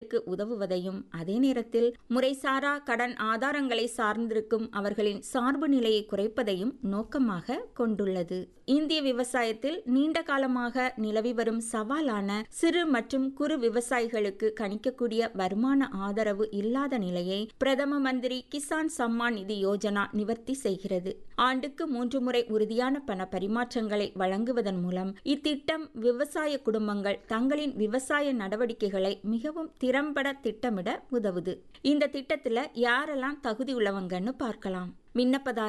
விவசாயிகளுக்கு உதவுவதையும் அதே நேரத்தில் முறைசாரா கடன் ஆதாரங்களை சார்ந்திருக்கும் அவர்களின் சார்பு நிலையை குறைப்பதையும் நோக்கமாக கொண்டுள்ளது இந்திய விவசாயத்தில் நீண்ட காலமாக நிலவி வரும் சவாலான சிறு மற்றும் குறு விவசாயிகளுக்கு கணிக்கக்கூடிய வருமான ஆதரவு இல்லாத நிலையை பிரதம மந்திரி கிசான் சம்மான் நிதி யோஜனா நிவர்த்தி செய்கிறது ஆண்டுக்கு மூன்று முறை உறுதியான பண பரிமாற்றங்களை வழங்குவதன் மூலம் இத்திட்டம் விவசாய குடும்பங்கள் தங்களின் விவசாய நடவடிக்கைகளை மிகவும் திறம்பட திட்டமிட உதவுது இந்த திட்டத்துல யாரெல்லாம் தகுதி உள்ளவங்கன்னு பார்க்கலாம் விண்ணப்பதாரர்